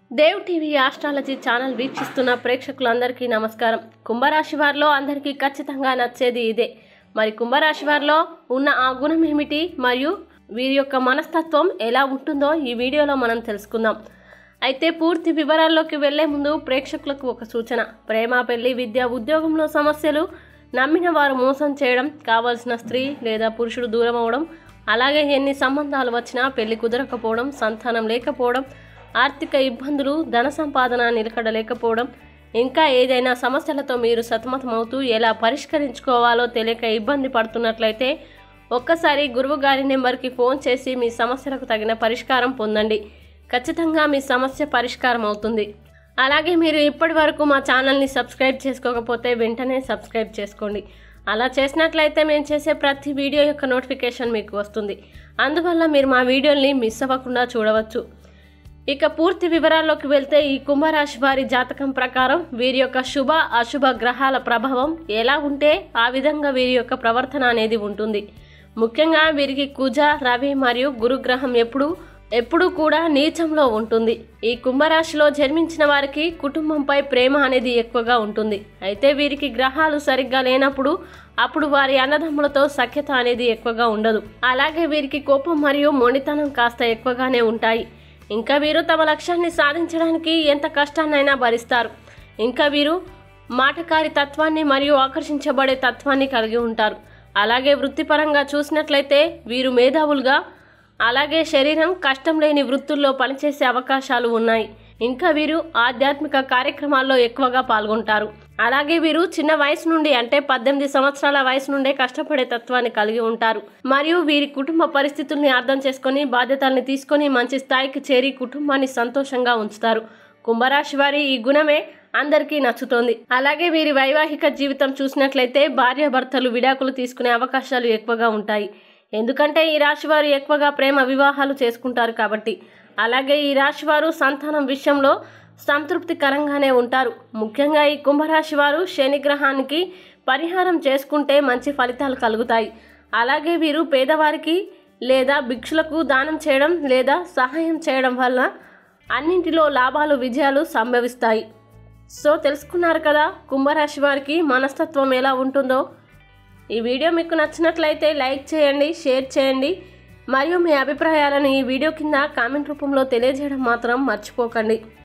Dev TV astrology channel వీక్షిస్తున్న ప్రేక్షకులందరికీ నమస్కారం కుంభరాశి వారిలో అందరికీ ఖచ్చితంగా నచ్చేది ఇదే మరి కుంభరాశి వారిలో ఉన్న ఆ గుణం ఏమిటి మరియు వీరి యొక్క మనస్తత్వం ఎలా ఉంటుందో ఈ వీడియోలో మనం తెలుసుకుందాం అయితే పూర్తి వివరాల్లోకి వెళ్లే ముందు ప్రేక్షకులకు ఒక సూచన ప్రేమ పెళ్లి విద్య ఉద్యోగంలో సమస్యలు నమ్మిన వారు మోసం చేయడం కావలసిన స్త్రీ లేదా పురుషుడు దూరం అవడం అలాగే ఎన్ని సంబంధాలు వచ్చినా పెళ్లి కుదరకపోవడం సంతానం లేకపోవడం ఆర్థిక ఇబ్బందులు ధన సంపాదన నిలకడ లేకపోవడం ఇంకా ఏదైనా సమస్యలతో మీరు సతమతమవుతూ ఎలా పరిష్కరించుకోవాలో తెలియక ఇబ్బంది పడుతున్నట్లయితే ఒక్కసారి గురువు గారి నెంబర్కి ఫోన్ చేసి మీ సమస్యలకు తగిన పరిష్కారం పొందండి ఖచ్చితంగా మీ సమస్య పరిష్కారం అవుతుంది అలాగే మీరు ఇప్పటి వరకు మా ఛానల్ని సబ్స్క్రైబ్ చేసుకోకపోతే వెంటనే సబ్స్క్రైబ్ చేసుకోండి అలా చేసినట్లయితే మేము చేసే ప్రతి వీడియో యొక్క నోటిఫికేషన్ మీకు వస్తుంది అందువల్ల మీరు మా వీడియోని మిస్ అవ్వకుండా చూడవచ్చు ఇక పూర్తి వివరాల్లోకి వెళ్తే ఈ కుంభరాశి వారి జాతకం ప్రకారం వీరి యొక్క శుభ అశుభ గ్రహాల ప్రభావం ఎలా ఉంటే ఆ విధంగా వీరి యొక్క ప్రవర్తన అనేది ఉంటుంది ముఖ్యంగా వీరికి కుజ రవి మరియు గురుగ్రహం ఎప్పుడు ఎప్పుడూ కూడా నీచంలో ఉంటుంది ఈ కుంభరాశిలో జన్మించిన వారికి కుటుంబంపై ప్రేమ అనేది ఎక్కువగా ఉంటుంది అయితే వీరికి గ్రహాలు సరిగ్గా లేనప్పుడు అప్పుడు వారి అన్నదమ్ములతో సఖ్యత అనేది ఎక్కువగా ఉండదు అలాగే వీరికి కోపం మరియు మొండితనం కాస్త ఎక్కువగానే ఉంటాయి ఇంకా వీరు తమ లక్ష్యాన్ని సాధించడానికి ఎంత కష్టాన్నైనా భరిస్తారు ఇంకా వీరు మాటకారి తత్వాన్ని మరియు ఆకర్షించబడే తత్వాన్ని కలిగి ఉంటారు అలాగే వృత్తిపరంగా చూసినట్లయితే వీరు మేధావులుగా అలాగే శరీరం కష్టం లేని వృత్తుల్లో పనిచేసే అవకాశాలు ఉన్నాయి ఇంకా వీరు ఆధ్యాత్మిక కార్యక్రమాల్లో ఎక్కువగా పాల్గొంటారు అలాగే వీరు చిన్న వయసు నుండి అంటే పద్దెనిమిది సంవత్సరాల వయసు నుండే కష్టపడే తత్వాన్ని కలిగి ఉంటారు మరియు వీరి కుటుంబ పరిస్థితుల్ని అర్థం చేసుకొని బాధ్యతల్ని తీసుకొని మంచి స్థాయికి చేరి కుటుంబాన్ని సంతోషంగా ఉంచుతారు కుంభరాశి వారి ఈ గుణమే అందరికీ నచ్చుతోంది అలాగే వీరి వైవాహిక జీవితం చూసినట్లయితే భార్యాభర్తలు విడాకులు తీసుకునే అవకాశాలు ఎక్కువగా ఉంటాయి ఎందుకంటే ఈ రాశి వారు ఎక్కువగా ప్రేమ వివాహాలు చేసుకుంటారు కాబట్టి అలాగే ఈ రాశి వారు సంతానం విషయంలో సంతృప్తికరంగానే ఉంటారు ముఖ్యంగా ఈ కుంభరాశి వారు శని గ్రహానికి పరిహారం చేసుకుంటే మంచి ఫలితాలు కలుగుతాయి అలాగే వీరు పేదవారికి లేదా భిక్షులకు దానం చేయడం లేదా సహాయం చేయడం వల్ల అన్నింటిలో లాభాలు విజయాలు సంభవిస్తాయి సో తెలుసుకున్నారు కదా కుంభరాశి వారికి మనస్తత్వం ఎలా ఉంటుందో ఈ వీడియో మీకు నచ్చినట్లయితే లైక్ చేయండి షేర్ చేయండి మరియు మీ అభిప్రాయాలను ఈ వీడియో కింద కామెంట్ రూపంలో తెలియజేయడం మాత్రం మర్చిపోకండి